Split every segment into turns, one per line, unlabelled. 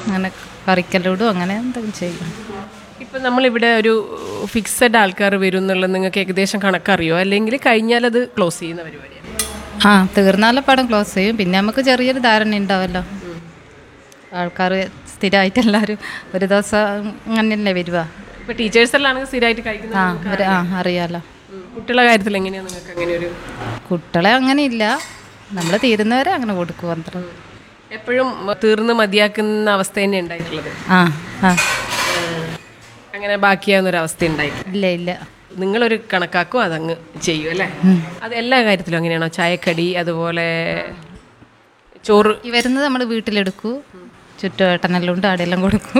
അങ്ങനെ കറിക്കല്ലിടും അങ്ങനെ എന്തെങ്കിലും ചെയ്യും
ഇപ്പം നമ്മളിവിടെ ഒരു ഫിക്സഡ് ആൾക്കാർ വരും എന്നുള്ളത് നിങ്ങൾക്ക് ഏകദേശം കണക്കറിയോ അല്ലെങ്കിൽ കഴിഞ്ഞാൽ അത് ക്ലോസ് ചെയ്യുന്ന പരിപാടിയാണ്
ആ തീർന്നാലും പടം ക്ലോസ് ചെയ്യും പിന്നെ നമുക്ക് ചെറിയൊരു ധാരണ ഉണ്ടാവല്ലോ ആൾക്കാർ സ്ഥിരമായിട്ട് എല്ലാവരും ഒരു ദിവസം അങ്ങനെയല്ലേ വരുക
ഇപ്പം ടീച്ചേഴ്സ് എല്ലാം ആണെങ്കിൽ സ്ഥിരമായിട്ട് കഴിക്കുന്നത്
ആ ഒരു ആ അറിയാലോ
ഉം. കുട്ടികളുടെ കാര്യത്തിൽ എങ്ങനെയാണ് നിങ്ങൾക്ക് അങ്ങനെ ഒരു
കുട്ടികളെ അങ്ങനെ ഇല്ല നമ്മൾ തീരുന്നവരെ അങ്ങനെ കൊടുക്കും അത്ര
എപ്പോഴും തീർന്ന് മതിയാക്കുന്ന അവസ്ഥ തന്നെ ഉണ്ടായിട്ടുള്ളത്
ആ ആ
അങ്ങനെ ബാക്കിയാവുന്ന ഒരു അവസ്ഥ ഉണ്ടായിട്ടില്ല
ഇല്ല ഇല്ല
നിങ്ങളൊരു കണക്കാക്കും അതങ്ങ് ചെയ്യും അല്ലേ അത് എല്ലാ കാര്യത്തിലും അങ്ങനെയാണോ ചായക്കടി അതുപോലെ ചോറ്
ഈ വരുന്നത് നമ്മൾ വീട്ടിലെടുക്കൂ ചുറ്റുവട്ടനെല്ലാം ഉണ്ട് അവിടെയെല്ലാം കൊടുക്കും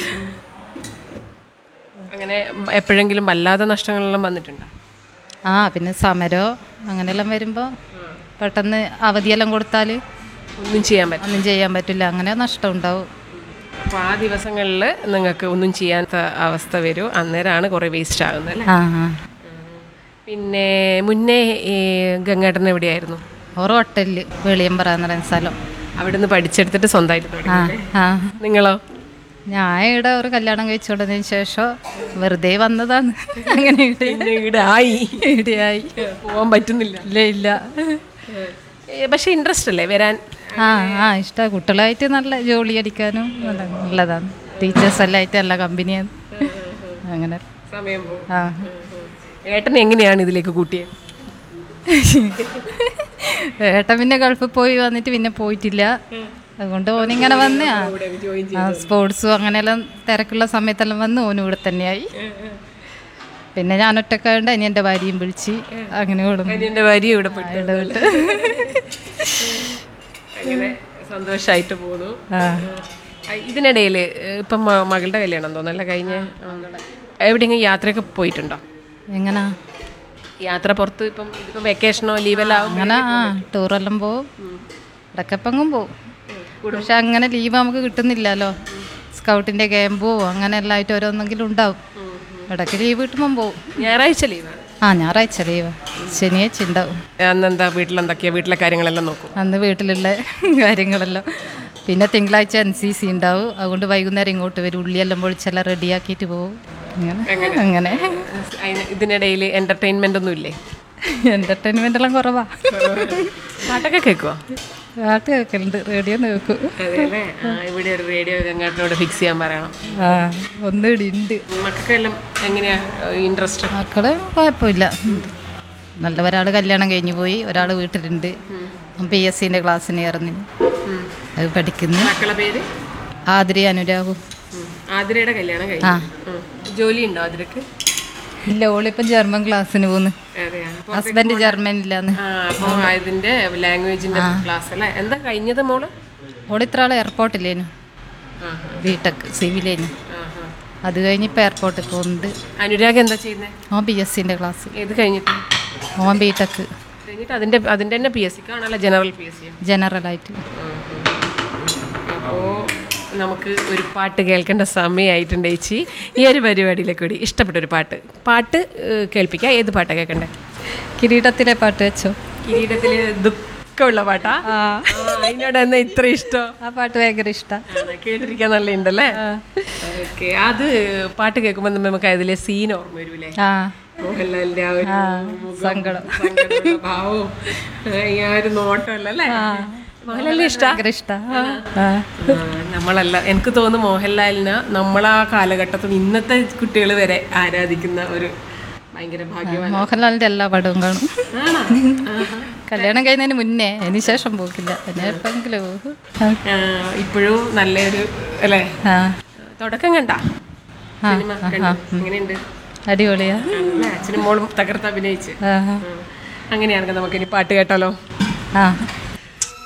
അങ്ങനെ എപ്പോഴെങ്കിലും വല്ലാതെ നഷ്ടങ്ങളെല്ലാം വന്നിട്ടുണ്ടോ
ആ പിന്നെ സമരോ അങ്ങനെയെല്ലാം വരുമ്പോൾ പെട്ടെന്ന് അവധിയെല്ലാം കൊടുത്താൽ
ഒന്നും ചെയ്യാൻ പറ്റില്ല
ഒന്നും ചെയ്യാൻ പറ്റില്ല അങ്ങനെ നഷ്ടം ഉണ്ടാവും
അപ്പോൾ ആ ദിവസങ്ങളിൽ നിങ്ങൾക്ക് ഒന്നും ചെയ്യാത്ത അവസ്ഥ വരും അന്നേരമാണ് കുറേ വേസ്റ്റ് ആകുന്നത് അല്ലേ
ആ ആ
പിന്നെ മുന്നേ ഈ ഗംഗാട്ടൻ എവിടെയായിരുന്നു
ഓരോ ഹോട്ടലിൽ വെളിയമ്പറ എന്ന് പറയുന്ന സ്ഥലം
അവിടെ നിന്ന് പഠിച്ചെടുത്തിട്ട് സ്വന്തമായിട്ട് തുടങ്ങി
ആ ആ
നിങ്ങളോ
ഞാൻ ഇവിടെ ഒരു കല്യാണം കഴിച്ചുകൊണ്ടതിന് ശേഷം വെറുതെ വന്നതാണ് അങ്ങനെ ഇവിടെ
പിന്നെ ഇവിടെ ആയി
ഇവിടെയായി
പോകാൻ പറ്റുന്നില്ല
ഇല്ല ഇല്ല
ഏ, പക്ഷേ ഇൻട്രസ്റ്റ് അല്ലേ വരാൻ
ആ ആ ഇഷ്ടമാണ് കുട്ടികളായിട്ട് നല്ല ജോലി അടിക്കാനും നല്ല നല്ലതാണ് ടീച്ചേഴ്സ് എല്ലാം ആയിട്ട് നല്ല കമ്പനിയാണ് അങ്ങനെ
സമയം പോകും
ആ
ഏട്ടൻ എങ്ങനെയാണ് ഇതിലേക്ക് കൂട്ടിയത്
ഏട്ടൻ പിന്നെ ഗൾഫിൽ പോയി വന്നിട്ട് പിന്നെ പോയിട്ടില്ല അതുകൊണ്ട് ഓനിങ്ങനെ വന്ന് ആ ആ സ്പോർട്സും അങ്ങനെയെല്ലാം തിരക്കുള്ള സമയത്തെല്ലാം വന്ന് ഓനും ഇവിടെ തന്നെയായി പിന്നെ ഞാൻ ഒറ്റക്കായോണ്ട് ഇനി എൻ്റെ ഭാര്യയും വിളിച്ച് അങ്ങനെ വിടുന്നു
എൻ്റെ ഭാര്യ ഇവിടെ പോയിട്ട്
ഇടവിട്ട്
അങ്ങനെ സന്തോഷമായിട്ട് പോകുന്നു
ആ
ആ, ഇതിനിടയിൽ ഇപ്പം മ- മകളുടെ കല്യാണം തോന്നല്ല കഴിഞ്ഞ എവിടെയെങ്കിലും യാത്രയൊക്കെ പോയിട്ടുണ്ടോ
എങ്ങനാ
യാത്ര പുറത്ത് ഇപ്പം ഇതിപ്പം വെക്കേഷനോ ലീവെല്ലാം ആവും
അങ്ങനെ ആ ടൂറെല്ലാം പോവും ഇടക്കപ്പെങ്ങും പോവും പക്ഷെ അങ്ങനെ ലീവ് നമുക്ക് കിട്ടുന്നില്ലല്ലോ സ്കൗട്ടിൻ്റെ ക്യാമ്പോ അങ്ങനെ എല്ലാം ആയിട്ട് ഓരോന്നെങ്കിലും ഉണ്ടാവും ഇടയ്ക്ക് ലീവ് കിട്ടുമ്പം പോവും
ഞായറാഴ്ച ലീവാണ്
ആ ഞായറാഴ്ച ലീവ് ശനിയാഴ്ച ഉണ്ടാവും
അന്നെന്താ വീട്ടിലെന്തൊക്കെയാ വീട്ടിലെ കാര്യങ്ങളെല്ലാം നോക്കും
അന്ന് വീട്ടിലുള്ള കാര്യങ്ങളെല്ലാം പിന്നെ തിങ്കളാഴ്ച എൻ സി സി ഉണ്ടാവും അതുകൊണ്ട് വൈകുന്നേരം ഇങ്ങോട്ട് വരും ഉള്ളിയെല്ലാം പൊളിച്ചെല്ലാം റെഡിയാക്കിയിട്ട് പോകും അങ്ങനെ അങ്ങനെ
അതിന് ഇതിനിടയിൽ എൻ്റർടൈൻമെൻ്റ് ഒന്നും ഇല്ലേ
എൻ്റർടൈൻമെൻ്റ് എല്ലാം കുറവാ
പാട്ടൊക്കെ കേൾക്കുമോ
പാട്ട് കേൾക്കലുണ്ട് റേഡിയോ കേൾക്കും
അതെയല്ലേ ആ, ഇവിടെ ഒരു റേഡിയോ അങ്ങോട്ടോട് ഫിക്സ് ചെയ്യാൻ പറയണം
ആ ഒന്നുകൂടി ഉണ്ട്
മക്കൾക്കെല്ലാം എങ്ങനെയാ ഇൻട്രസ്റ്റ്
മക്കള് കുഴപ്പമില്ല നല്ല ഒരാൾ കല്യാണം കഴിഞ്ഞു പോയി ഒരാൾ വീട്ടിലുണ്ട് പി എസ് സിൻ്റെ ക്ലാസ്സിന് ചേർന്ന് അത് പഠിക്കുന്നു
മക്കളെ പേര്
ആതിരി അനുരാഗും
ഉം. ആതിരയുടെ കല്യാണം കഴിഞ്ഞു
ആ.
ഉം. ജോലി ഉണ്ടോ ആതിരക്ക്
ഇല്ല ഓളിപ്പം ജർമ്മൻ ക്ലാസ്സിന് പോകുന്നു
അതെയാ അപ്പൊ
ഹസ്ബൻഡ് ജർമ്മനിലാന്ന്
ആ അപ്പോൾ ഇതിന്റെ ലാംഗ്വേജിന്റെ ക്ലാസ് അല്ലേ എന്താ കഴിഞ്ഞത് മോള്
ഓളിത്ര ആൾ എയർപോർട്ടില്ലേനു
ആ
ബിടെക് സിവിലേനു
ആ, ആ.
അത് കഴിഞ്ഞ് ഇപ്പോൾ എയർപോർട്ടിൽ പോകുന്നുണ്ട്
അനുരാഗ് എന്താ ചെയ്യുന്നത്
ഓൻ പി എസ് സിൻ്റെ ക്ലാസ്
ഏത് കഴിഞ്ഞിട്ട്
ഓൻ ബിടെക്
കഴിഞ്ഞിട്ട് അതിന്റെ അതിന്റെ തന്നെ പി എസ് സി കാണാനല്ല ജനറൽ പി എസ് സി
ജനറലായിട്ട്
അപ്പോൾ നമുക്ക് ഒരു പാട്ട് കേൾക്കേണ്ട സമയമായിട്ടുണ്ട് ചേച്ചി ഈ ഒരു പരിപാടിയിലേക്ക് കൂടി ഇഷ്ടപ്പെട്ട ഒരു പാട്ട് പാട്ട് ഏഹ്, കേൾപ്പിക്കാം ഏത് പാട്ടാണ് കേൾക്കണ്ടേ
കിരീടത്തിലെ പാട്ട് വെച്ചോ
കിരീടത്തിൽ ദുഃഖമുള്ള പാട്ടാ ആ, അതിനോട് എന്നാ ഇത്ര ഇഷ്ടം
ആ പാട്ട് ഭയങ്കര ഇഷ്ടമാണ്
ആണ്, കേട്ടിരിക്കാൻ നല്ല ഉണ്ടല്ലേ ഓക്കെ അത് പാട്ട് കേൾക്കുമ്പോൾ നമുക്ക് അതിലെ സീൻ ഓർമ്മ വരൂലേ
ആ
മോഹൻലാലിന്റെ ആ ഒരു മുഖം,
സങ്കടം.
സങ്കടമുള്ള ഭാവവും ആ, ഈ ആ ഒരു നോട്ടമല്ലേ മോഹൻലാലിനെ ഇഷ്ട
ഭയങ്കര ഇഷ്ടമാണ്
നമ്മളല്ല എനിക്ക് തോന്നുന്നു മോഹൻലാലിന് നമ്മളാ കാലഘട്ടത്തിൽ ഇന്നത്തെ കുട്ടികൾ വരെ ആരാധിക്കുന്ന ഒരു ഭയങ്കര ഭാഗ്യവാൻ
മോഹൻലാലിൻ്റെ എല്ലാ പടവും കാണും
ആണോ? ആഹാ.
കല്യാണം കഴിയുന്നതിന് മുന്നേ അതിന് ശേഷം പോക്കില്ല പിന്നെ എപ്പോഴെങ്കിലും പോകും.
ആ, ഇപ്പോഴും നല്ലൊരു അല്ലേ
ആ
തുടക്കം കണ്ട സിനിമ കണ്ടു എങ്ങനെയുണ്ട്
അടിപൊളിയാ
ആണല്ലേ? അച്ഛനും മോളും തകർത്ത് അഭിനയിച്ച്
ആ
ഉം. അങ്ങനെയാണെങ്കിൽ നമുക്ക് ഇനി പാട്ട് കേട്ടാലോ
ആ